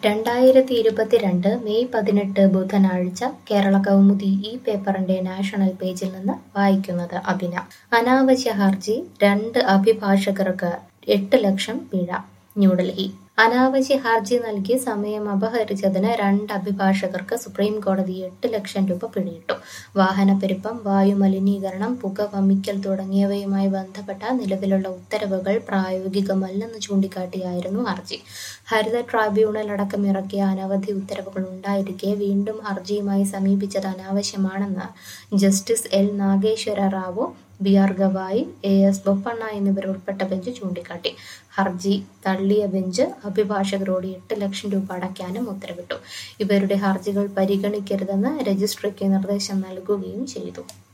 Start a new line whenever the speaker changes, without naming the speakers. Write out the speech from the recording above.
രണ്ടായിരത്തി ഇരുപത്തിരണ്ട് മെയ് പതിനെട്ട് ബുധനാഴ്ച കേരള കൗമുദി ഈ പേപ്പറിന്റെ നാഷണൽ പേജിൽ നിന്ന് വായിക്കുന്നത് അഭിന അനാവശ്യ ഹർജി രണ്ട് അഭിഭാഷകർക്ക് എട്ട് ലക്ഷം പിഴ ന്യൂഡൽഹി അനാവശ്യ ഹർജി നൽകി സമയം അപഹരിച്ചതിന് രണ്ട് അഭിഭാഷകർക്ക് സുപ്രീം കോടതി എട്ട് ലക്ഷം രൂപ പിഴയിട്ടു വാഹനപ്പെരുപ്പം വായുമലിനീകരണം പുക വമിക്കൽ തുടങ്ങിയവയുമായി ബന്ധപ്പെട്ട നിലവിലുള്ള ഉത്തരവുകൾ പ്രായോഗികമല്ലെന്ന് ചൂണ്ടിക്കാട്ടിയായിരുന്നു ഹർജി ഹരിത ട്രൈബ്യൂണൽ അടക്കം ഇറക്കിയ അനവധി ഉത്തരവുകൾ ഉണ്ടായിരിക്കെ വീണ്ടും ഹർജിയുമായി സമീപിച്ചത് അനാവശ്യമാണെന്ന് justice L Nageswara Rao B R Gavai A S Bopanna എന്നിവർ ഉൾപ്പെട്ട ബെഞ്ച് ചൂണ്ടിക്കാട്ടി ഹർജി തള്ളിയ ബെഞ്ച് അഭിഭാഷകരോട് എട്ട് ലക്ഷം രൂപ അടയ്ക്കാനും ഉത്തരവിട്ടു ഇവരുടെ ഹർജികൾ പരിഗണിക്കരുതെന്ന് രജിസ്ട്രിക്ക് നിർദ്ദേശം നൽകുകയും ചെയ്തു